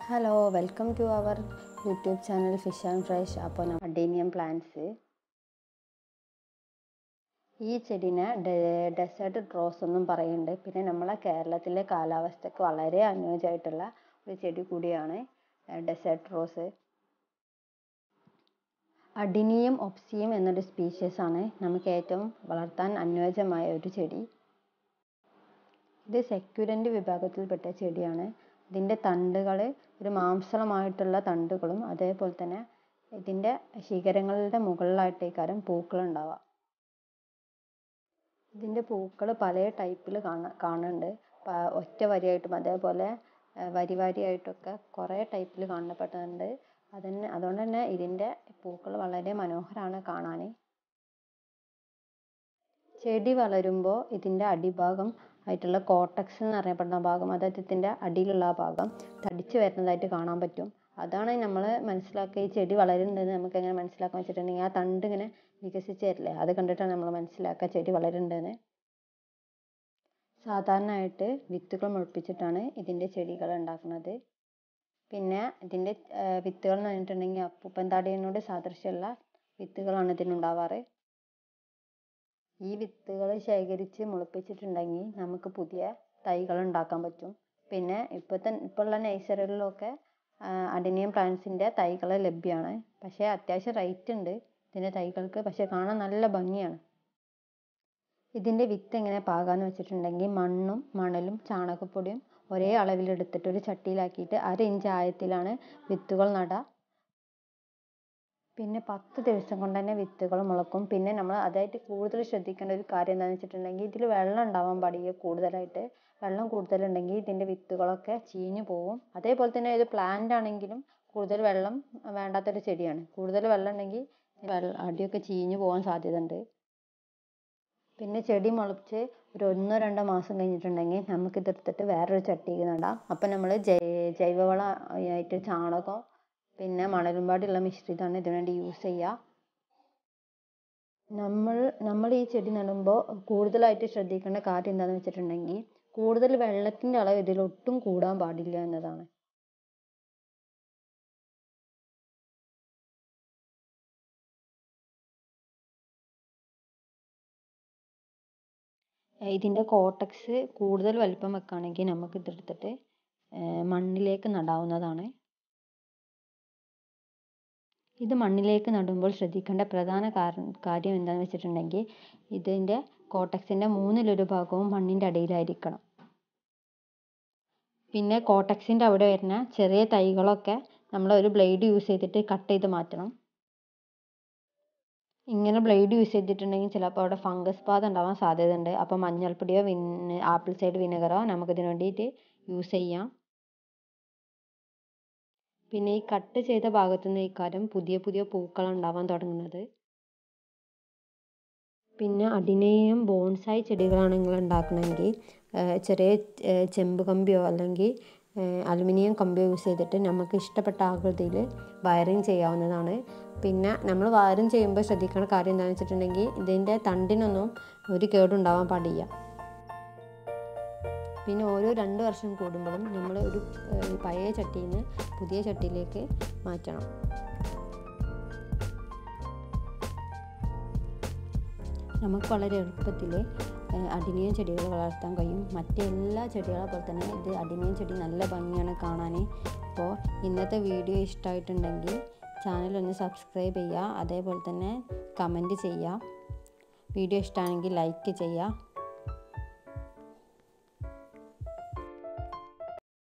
hello welcome to our YouTube channel fish and fresh അപ്പോൾ adenium plants ഈ ചെടീനെ desert rose എന്നും പറയുന്നുണ്ട് പിന്നെ നമ്മളെ കേരളത്തിലെ കാലാവസ്ഥയ്ക്ക് വളരെ അനുയോജ്യമായിട്ടുള്ള ഒരു ചെടി കൂടിയാണ് ഡെസേർട്ട് റോസ് അഡിനിയം ഒപ്സിയം എന്നൊരു സ്പീഷ്യസ് ആണ് നമുക്ക് ഏറ്റവും വളർത്താൻ അനുയോജ്യമായ ഒരു ചെടി ഇത് സെക്യുരൻ്റ് വിഭാഗത്തിൽപ്പെട്ട ചെടിയാണ് ഇതിൻ്റെ തണ്ടുകൾ ഒരു മാംസളമായിട്ടുള്ള തണ്ടുകളും അതേപോലെ തന്നെ ഇതിൻ്റെ ശിഖരങ്ങളുടെ മുകളിലായിട്ടേക്കാരം പൂക്കൾ ഉണ്ടാവുക ഇതിൻ്റെ പൂക്കൾ പല ടൈപ്പിൽ കാണ കാണുന്നുണ്ട് ഒറ്റ വരിയായിട്ടും അതേപോലെ വരി വരിയായിട്ടൊക്കെ കുറേ ടൈപ്പിൽ കാണപ്പെടുന്നുണ്ട് അതന്നെ അതുകൊണ്ട് തന്നെ ഇതിൻ്റെ പൂക്കൾ വളരെ മനോഹരമാണ് കാണാൻ ചെടി വളരുമ്പോൾ ഇതിൻ്റെ അടിഭാഗം ആയിട്ടുള്ള കോട്ടക്സ് എന്ന് അറിയപ്പെടുന്ന ഭാഗം അതായത് ഇതിൻ്റെ അടിയിലുള്ള ആ ഭാഗം തടിച്ച് വരുന്നതായിട്ട് കാണാൻ പറ്റും അതാണ് നമ്മൾ മനസ്സിലാക്കുക ഈ ചെടി വളരുന്നുണ്ടെന്ന് നമുക്ക് എങ്ങനെ മനസ്സിലാക്കാൻ വെച്ചിട്ടുണ്ടെങ്കിൽ ആ തണ്ട് ഇങ്ങനെ വികസിച്ച് വരില്ലേ അത് കണ്ടിട്ടാണ് നമ്മൾ മനസ്സിലാക്കുക ചെടി വളരുന്നുണ്ടെന്ന് സാധാരണയായിട്ട് വിത്തുകൾ മുളപ്പിച്ചിട്ടാണ് ഇതിൻ്റെ ചെടികൾ ഉണ്ടാക്കുന്നത് പിന്നെ ഇതിൻ്റെ വിത്തുകൾ എന്ന് പറഞ്ഞിട്ടുണ്ടെങ്കിൽ അപ്പൂപ്പൻ താടിയനോട് സാദൃശ്യമുള്ള വിത്തുകളാണ് ഇതിനുണ്ടാവാറ് ഈ വിത്തുകൾ ശേഖരിച്ച് മുളപ്പിച്ചിട്ടുണ്ടെങ്കിൽ നമുക്ക് പുതിയ തൈകൾ ഉണ്ടാക്കാൻ പറ്റും പിന്നെ ഇപ്പോഴത്തെ ഇപ്പോഴുള്ള നഴ്സറികളിലൊക്കെ അഡിനിയം പ്ലാന്റ്സിൻ്റെ തൈകൾ ലഭ്യമാണ് പക്ഷേ അത്യാവശ്യം റേറ്റ് ഉണ്ട് ഇതിൻ്റെ തൈകൾക്ക് പക്ഷേ കാണാൻ നല്ല ഭംഗിയാണ് ഇതിൻ്റെ വിത്ത് എങ്ങനെ പാകാന്ന് വെച്ചിട്ടുണ്ടെങ്കിൽ മണ്ണും മണലും ചാണകപ്പൊടിയും ഒരേ അളവിലെടുത്തിട്ട് ഒരു ചട്ടിയിലാക്കിയിട്ട് അര ഇഞ്ച് ആഴത്തിലാണ് വിത്തുകൾ നടുക പിന്നെ പത്ത് ദിവസം കൊണ്ട് തന്നെ വിത്തുകൾ മുളക്കും പിന്നെ നമ്മൾ അതായിട്ട് കൂടുതൽ ശ്രദ്ധിക്കേണ്ട ഒരു കാര്യം എന്താണെന്ന് വെച്ചിട്ടുണ്ടെങ്കിൽ ഇതിൽ വെള്ളം ഉണ്ടാവാൻ പാടില്ല കൂടുതലായിട്ട് വെള്ളം കൂടുതലുണ്ടെങ്കിൽ ഇതിൻ്റെ വിത്തുകളൊക്കെ ചീഞ്ഞു പോകും അതേപോലെ തന്നെ ഇത് പ്ലാന്റ് ആണെങ്കിലും കൂടുതൽ വെള്ളം വേണ്ടാത്തൊരു ചെടിയാണ് കൂടുതൽ വെള്ളം ഉണ്ടെങ്കിൽ വെള്ളം അടിയൊക്കെ ചീഞ്ഞു പോകാൻ സാധ്യത ഉണ്ട് പിന്നെ ചെടി മുളച്ച് ഒരു ഒന്നോ രണ്ടോ മാസം കഴിഞ്ഞിട്ടുണ്ടെങ്കിൽ നമുക്ക് ഇതെടുത്തിട്ട് വേറൊരു ചട്ടിയിൽ നടാം അപ്പം നമ്മൾ ജൈവവളം ആയിട്ട് ചാണകം പിന്നെ മണലും പാടിയുള്ള മിശ്രിതമാണ് ഇതിനു വേണ്ടി യൂസ് ചെയ്യുക നമ്മൾ നമ്മൾ ഈ ചെടി നടുമ്പോൾ കൂടുതലായിട്ട് ശ്രദ്ധിക്കേണ്ട കാര്യം എന്താണെന്ന് വെച്ചിട്ടുണ്ടെങ്കിൽ കൂടുതൽ വെള്ളത്തിൻ്റെ അളവ് ഇതിൽ ഒട്ടും കൂടാൻ പാടില്ല എന്നതാണ് ഇതിൻ്റെ കോട്ടക്സ് കൂടുതൽ വലിപ്പം വെക്കുകയാണെങ്കിൽ നമുക്ക് ഇതെടുത്തിട്ട് മണ്ണിലേക്ക് നടാവുന്നതാണ് ഇത് മണ്ണിലേക്ക് നടുമ്പോൾ ശ്രദ്ധിക്കേണ്ട പ്രധാന കാര്യം എന്താണെന്ന് വെച്ചിട്ടുണ്ടെങ്കിൽ ഇതിൻ്റെ കോട്ടക്സിൻ്റെ മൂന്നിലൊരു ഭാഗവും മണ്ണിൻ്റെ അടിയിലായിരിക്കണം പിന്നെ കോട്ടക്സിൻ്റെ അവിടെ വരുന്ന ചെറിയ തൈകളൊക്കെ നമ്മൾ ഒരു ബ്ലേഡ് യൂസ് ചെയ്തിട്ട് കട്ട് ചെയ്ത് മാറ്റണം ഇങ്ങനെ ബ്ലേഡ് യൂസ് ചെയ്തിട്ടുണ്ടെങ്കിൽ ചിലപ്പോൾ അവിടെ ഫംഗസ് ബാധ ഉണ്ടാവാൻ സാധ്യതയുണ്ട് അപ്പോൾ മഞ്ഞൾപ്പൊടിയോ വിന് ആപ്പിൾ സൈഡ് വിനെഗറോ നമുക്കിതിന് വേണ്ടിയിട്ട് യൂസ് ചെയ്യാം പിന്നെ ഈ കട്ട് ചെയ്ത ഭാഗത്തു നിന്ന് ഇക്കാരം പുതിയ പുതിയ പൂക്കൾ ഉണ്ടാവാൻ തുടങ്ങുന്നത് പിന്നെ അഡിനേയം ബോൺസായി ചെടികളാണ് നിങ്ങൾ ഉണ്ടാക്കണമെങ്കിൽ ചെറിയ ചെമ്പ് കമ്പിയോ അല്ലെങ്കിൽ അലുമിനിയം കമ്പിയോ യൂസ് ചെയ്തിട്ട് നമുക്ക് ഇഷ്ടപ്പെട്ട ആകൃതിയിൽ വയറിങ് ചെയ്യാവുന്നതാണ് പിന്നെ നമ്മൾ വയറിങ് ചെയ്യുമ്പോൾ ശ്രദ്ധിക്കേണ്ട കാര്യം എന്താണെന്ന് വെച്ചിട്ടുണ്ടെങ്കിൽ ഇതിൻ്റെ തണ്ടിനൊന്നും ഒരു കേടുണ്ടാവാൻ പാടില്ല പിന്നെ ഓരോ രണ്ട് വർഷം കൂടുമ്പോഴും നമ്മൾ ഒരു പഴയ ചട്ടിയിൽ നിന്ന് പുതിയ ചട്ടിയിലേക്ക് മാറ്റണം നമുക്ക് വളരെ എളുപ്പത്തിൽ അടിനിയം ചെടികൾ വളർത്താൻ കഴിയും മറ്റെല്ലാ ചെടികളെ പോലെ തന്നെ ഇത് അടിനിയം ചെടി നല്ല ഭംഗിയാണ് കാണാൻ അപ്പോൾ ഇന്നത്തെ വീഡിയോ ഇഷ്ടമായിട്ടുണ്ടെങ്കിൽ ചാനൽ ഒന്ന് സബ്സ്ക്രൈബ് ചെയ്യുക അതേപോലെ തന്നെ കമൻറ്റ് ചെയ്യുക വീഡിയോ ഇഷ്ടമാണെങ്കിൽ ലൈക്ക് ചെയ്യുക